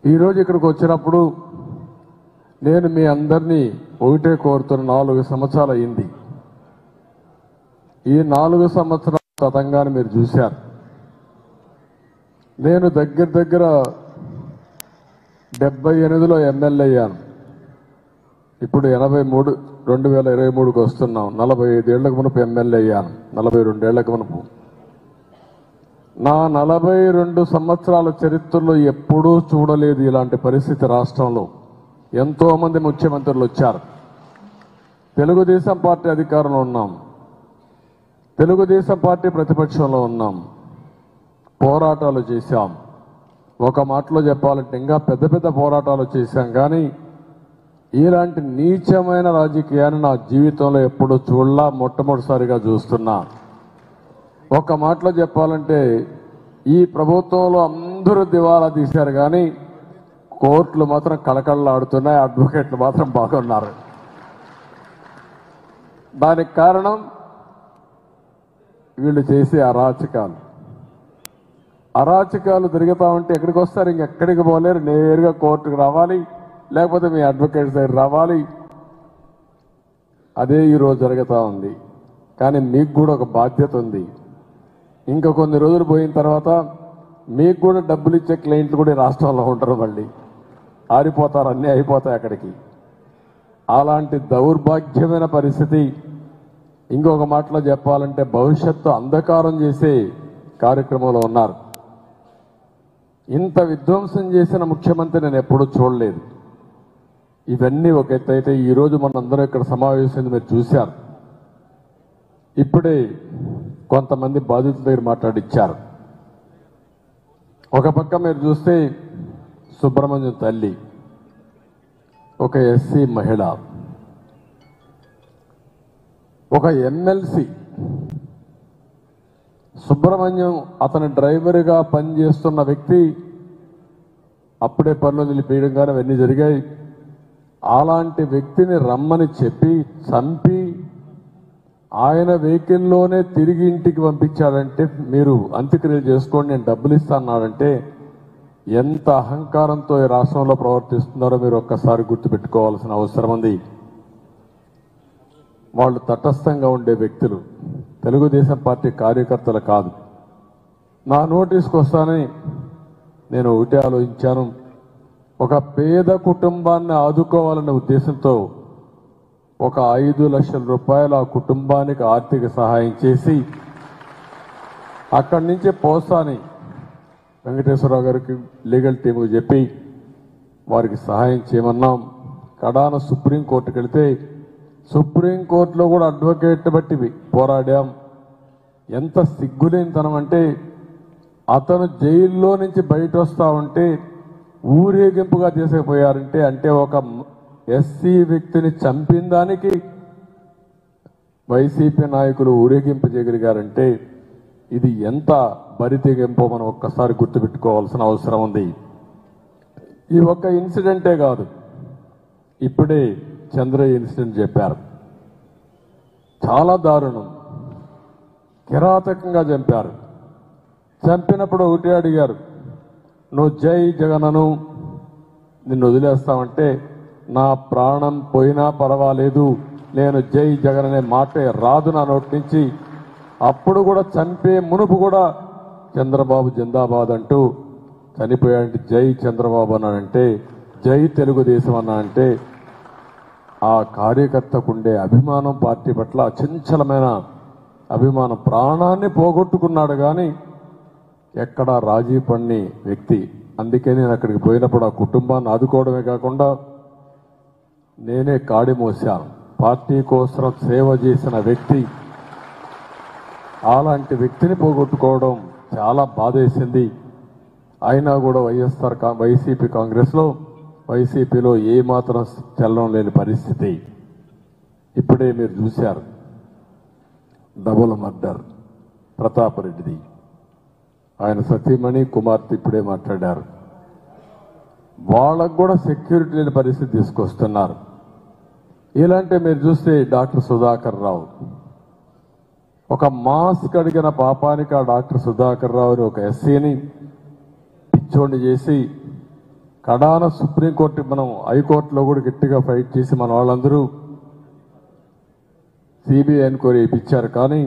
ఈరోజు ఇక్కడికి వచ్చినప్పుడు నేను మీ అందరినీ ఒకటే కోరుతున్న నాలుగు సంవత్సరాలు అయింది ఈ నాలుగు సంవత్సరాల తతంగాన్ని మీరు చూశారు నేను దగ్గర దగ్గర డెబ్బై ఎనిమిదిలో ఎమ్మెల్యే అయ్యాను ఇప్పుడు ఎనభై మూడు రెండు వేల ఇరవై మూడుకి వస్తున్నాం నలభై ఐదేళ్లకు మునుపు ఎమ్మెల్యే అయ్యాను నలభై రెండేళ్లకు మునుపు నా నలభై రెండు సంవత్సరాల చరిత్రలో ఎప్పుడూ చూడలేదు ఇలాంటి పరిస్థితి రాష్ట్రంలో ఎంతో మంది ముఖ్యమంత్రులు వచ్చారు తెలుగుదేశం పార్టీ అధికారంలో ఉన్నాం తెలుగుదేశం పార్టీ ప్రతిపక్షంలో ఉన్నాం పోరాటాలు చేశాం ఒక మాటలో చెప్పాలంటే ఇంకా పెద్ద పెద్ద పోరాటాలు చేశాం కానీ ఇలాంటి నీచమైన రాజకీయాన్ని నా జీవితంలో ఎప్పుడూ చూడలా మొట్టమొదటిసారిగా చూస్తున్నా ఒక మాటలో చెప్పాలంటే ఈ ప్రభుత్వంలో అందరూ దివాలా తీశారు కానీ కోర్టులు మాత్రం కళకళలాడుతున్నాయి అడ్వకేట్లు మాత్రం బాగున్నారు దానికి కారణం వీళ్ళు చేసే అరాచకాలు అరాచకాలు తిరుగుతా ఉంటే ఎక్కడికి వస్తారు ఇంకెక్కడికి పోలేరు నేరుగా కోర్టుకు రావాలి లేకపోతే మీ అడ్వకేట్ దగ్గర రావాలి అదే ఈరోజు జరుగుతూ ఉంది కానీ మీకు కూడా ఒక బాధ్యత ఉంది ఇంకా కొన్ని రోజులు పోయిన తర్వాత మీకు కూడా డబ్బులు ఇచ్చే క్లయింట్లు కూడా ఈ రాష్ట్రంలో ఉంటారు మళ్ళీ ఆరిపోతారు అన్నీ అయిపోతాయి అక్కడికి అలాంటి దౌర్భాగ్యమైన పరిస్థితి ఇంకొక మాటలో చెప్పాలంటే భవిష్యత్తు అంధకారం చేసే కార్యక్రమంలో ఉన్నారు ఇంత విధ్వంసం చేసిన ముఖ్యమంత్రి నేను ఎప్పుడూ చూడలేదు ఇవన్నీ ఒక ఎత్తు అయితే ఈరోజు మనందరం ఇక్కడ సమావేశం మీరు చూశారు ఇప్పుడే కొంతమంది బాధితుల దగ్గర మాట్లాడిచ్చారు ఒక పక్క మీరు చూస్తే సుబ్రహ్మణ్యం తల్లి ఒక ఎస్సీ మహిళ ఒక ఎమ్మెల్సీ సుబ్రహ్మణ్యం అతని డ్రైవర్గా పనిచేస్తున్న వ్యక్తి అప్పుడే పనులు నిలిపేయడం కానీ అవన్నీ జరిగాయి అలాంటి వ్యక్తిని రమ్మని చెప్పి చంపి ఆయన వెహికల్లోనే తిరిగి ఇంటికి పంపించాడంటే మీరు అంత్యక్రియలు చేసుకోండి నేను డబ్బులు ఇస్తాన్నాడంటే ఎంత అహంకారంతో ఈ రాష్ట్రంలో ప్రవర్తిస్తున్నారో మీరు ఒక్కసారి గుర్తుపెట్టుకోవాల్సిన అవసరం ఉంది వాళ్ళు తటస్థంగా ఉండే వ్యక్తులు తెలుగుదేశం పార్టీ కార్యకర్తలు కాదు నా నోటీస్కి వస్తానని నేను ఒకటే ఆలోచించాను ఒక పేద కుటుంబాన్ని ఆదుకోవాలనే ఉద్దేశంతో ఒక ఐదు లక్షల రూపాయలు ఆ కుటుంబానికి ఆర్థిక సహాయం చేసి అక్కడి నుంచి పోసాని వెంకటేశ్వరరావు గారికి లీగల్ టీంకి చెప్పి వారికి సహాయం చేయమన్నాం కడాన సుప్రీంకోర్టుకి వెళితే సుప్రీంకోర్టులో కూడా అడ్వకేట్ బట్టి పోరాడాం ఎంత సిగ్గులేనితనం అంటే అతను జైల్లో నుంచి బయట వస్తా ఉంటే ఊరేగింపుగా తీసుకుపోయారంటే అంటే ఒక ఎస్సీ వ్యక్తిని చంపిన దానికి వైసీపీ నాయకులు ఊరేగింపు చేయగలిగారంటే ఇది ఎంత బరితెగింపో మనం ఒక్కసారి గుర్తుపెట్టుకోవాల్సిన అవసరం ఉంది ఈ ఒక్క ఇన్సిడెంటే కాదు ఇప్పుడే చంద్రయ్య ఇన్సిడెంట్ చెప్పారు చాలా దారుణం కిరాతకంగా చంపారు చంపినప్పుడు ఒకటే అడిగారు నువ్వు జై జగనను నిన్ను వదిలేస్తామంటే నా ప్రాణం పోయినా పర్వాలేదు నేను జై జగన్ అనే మాటే రాదు నా నోటి నుంచి అప్పుడు కూడా చంపే మునుపు కూడా చంద్రబాబు జిందాబాద్ అంటూ చనిపోయాడంటే జై చంద్రబాబు అన్నాడంటే జై తెలుగుదేశం అన్నాడంటే ఆ కార్యకర్తకు ఉండే అభిమానం పార్టీ పట్ల అచంచలమైన అభిమానం ప్రాణాన్ని పోగొట్టుకున్నాడు కానీ ఎక్కడా రాజీ పడిని వ్యక్తి అందుకే నేను అక్కడికి పోయినప్పుడు ఆ కుటుంబాన్ని ఆదుకోవడమే కాకుండా నేనే కాడి మోశాను పార్టీ కోసం సేవ చేసిన వ్యక్తి అలాంటి వ్యక్తిని పోగొట్టుకోవడం చాలా బాధేసింది అయినా కూడా వైఎస్ఆర్ కా- వైసీపీ కాంగ్రెస్లో వైసీపీలో ఏ మాత్రం చలనం లేని పరిస్థితి ఇప్పుడే మీరు చూశారు డబుల్ మర్డర్ ప్రతాప్ రెడ్డిది ఆయన సతీమణి కుమార్తె ఇప్పుడే మాట్లాడారు వాళ్ళకు కూడా సెక్యూరిటీ లేని పరిస్థితి తీసుకొస్తున్నారు ఇలాంటి మీరు చూస్తే డాక్టర్ సుధాకర్ రావు ఒక మాస్క్ అడిగిన పాపానికి ఆ డాక్టర్ సుధాకర్ రావుని ఒక ఎస్సీని పిచ్చోడిని చేసి కడాన సుప్రీంకోర్టు మనం హైకోర్టులో కూడా గట్టిగా ఫైట్ చేసి మన వాళ్ళందరూ సిబిఐ ఎన్క్వైరీ ఇప్పించారు కానీ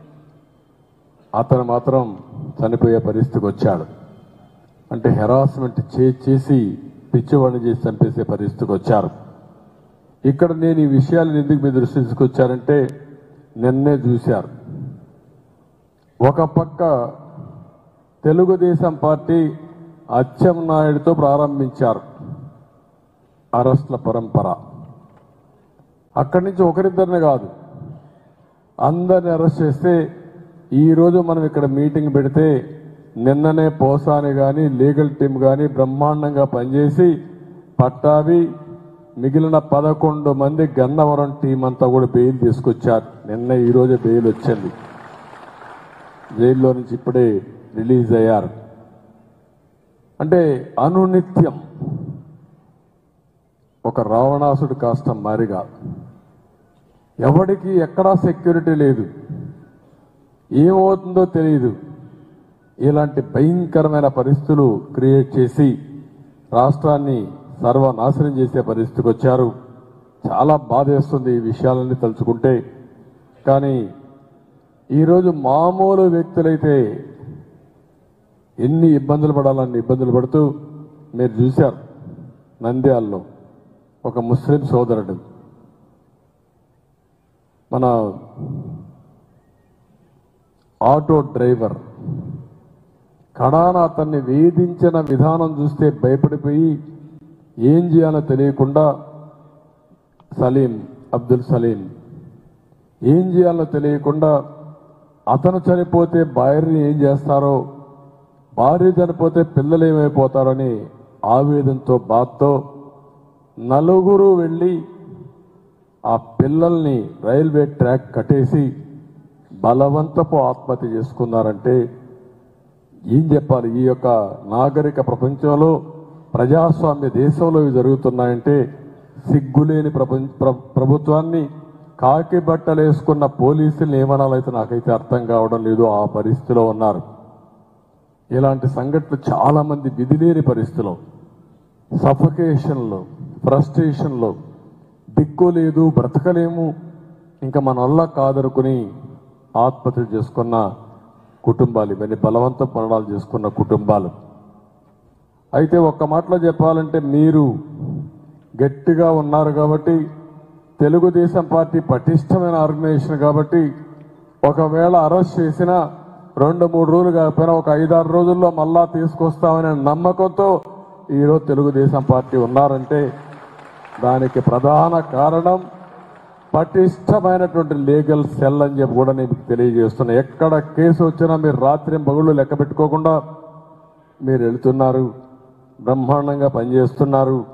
అతను మాత్రం చనిపోయే పరిస్థితికి వచ్చాడు అంటే హెరాస్మెంట్ చే- చేసి పిచ్చివాడిని చేసి చంపేసే పరిస్థితికి వచ్చారు ఇక్కడ నేను ఈ విషయాలను ఎందుకు మీ దృష్టి తీసుకొచ్చారంటే నిన్నే చూశారు ఒక పక్క తెలుగుదేశం పార్టీ అచ్చెం నాయుడుతో ప్రారంభించారు అరెస్ట్ల పరంపర అక్కడి నుంచి ఒకరిద్దరిని కాదు అందరిని అరెస్ట్ చేస్తే ఈ రోజు మనం ఇక్కడ మీటింగ్ పెడితే నిన్ననే పోసాని కానీ లీగల్ టీం కానీ బ్రహ్మాండంగా పనిచేసి పట్టాభి మిగిలిన పదకొండు మంది గన్నవరం టీం అంతా కూడా బెయిల్ తీసుకొచ్చారు నిన్న ఈ రోజే బెయిల్ వచ్చింది జైల్లో నుంచి ఇప్పుడే రిలీజ్ అయ్యారు అంటే అనునిత్యం ఒక రావణాసుడు కాస్త మారిగా ఎవడికి ఎక్కడా సెక్యూరిటీ లేదు ఏమవుతుందో తెలియదు ఇలాంటి భయంకరమైన పరిస్థితులు క్రియేట్ చేసి రాష్ట్రాన్ని సర్వనాశనం చేసే పరిస్థితికి వచ్చారు చాలా బాధేస్తుంది ఈ విషయాలన్నీ తలుచుకుంటే కానీ ఈరోజు మామూలు వ్యక్తులైతే ఎన్ని ఇబ్బందులు పడాలన్ని ఇబ్బందులు పడుతూ మీరు చూశారు నంద్యాలలో ఒక ముస్లిం సోదరుడు మన ఆటో డ్రైవర్ కడాన అతన్ని వేధించిన విధానం చూస్తే భయపడిపోయి ఏం చేయాలో తెలియకుండా సలీం అబ్దుల్ సలీం ఏం చేయాలో తెలియకుండా అతను చనిపోతే భార్యని ఏం చేస్తారో భార్య చనిపోతే పిల్లలు ఏమైపోతారని ఆవేదనతో బాధతో నలుగురు వెళ్ళి ఆ పిల్లల్ని రైల్వే ట్రాక్ కట్టేసి బలవంతపు ఆత్మహత్య చేసుకున్నారంటే ఏం చెప్పాలి ఈ యొక్క నాగరిక ప్రపంచంలో ప్రజాస్వామ్య దేశంలో ఇవి జరుగుతున్నాయంటే సిగ్గులేని ప్రపంచ ప్ర- ప్రభుత్వాన్ని కాకి బట్టలు వేసుకున్న పోలీసులు ఏమనాలైతే నాకైతే అర్థం కావడం లేదు ఆ పరిస్థితిలో ఉన్నారు ఇలాంటి సంఘటనలు చాలా మంది విధిలేని పరిస్థితిలో సఫకేషన్లో ఫ్రస్ట్రేషన్లో దిక్కు లేదు బ్రతకలేము ఇంకా మన వల్ల కాదనుకుని ఆత్మహత్య చేసుకున్న కుటుంబాలు ఇవన్నీ బలవంత మరణాలు చేసుకున్న కుటుంబాలు అయితే ఒక్క మాటలో చెప్పాలంటే మీరు గట్టిగా ఉన్నారు కాబట్టి తెలుగుదేశం పార్టీ పటిష్టమైన ఆర్గనైజేషన్ కాబట్టి ఒకవేళ అరెస్ట్ చేసినా రెండు మూడు రోజులు కాకపోయినా ఒక ఐదారు రోజుల్లో మళ్ళా తీసుకొస్తామనే నమ్మకంతో ఈరోజు తెలుగుదేశం పార్టీ ఉన్నారంటే దానికి ప్రధాన కారణం పటిష్టమైనటువంటి లీగల్ సెల్ అని చెప్పి కూడా నేను మీకు తెలియజేస్తున్నా ఎక్కడ కేసు వచ్చినా మీరు రాత్రి పగుళ్ళు లెక్క పెట్టుకోకుండా మీరు వెళ్తున్నారు బ్రహ్మాండంగా పనిచేస్తున్నారు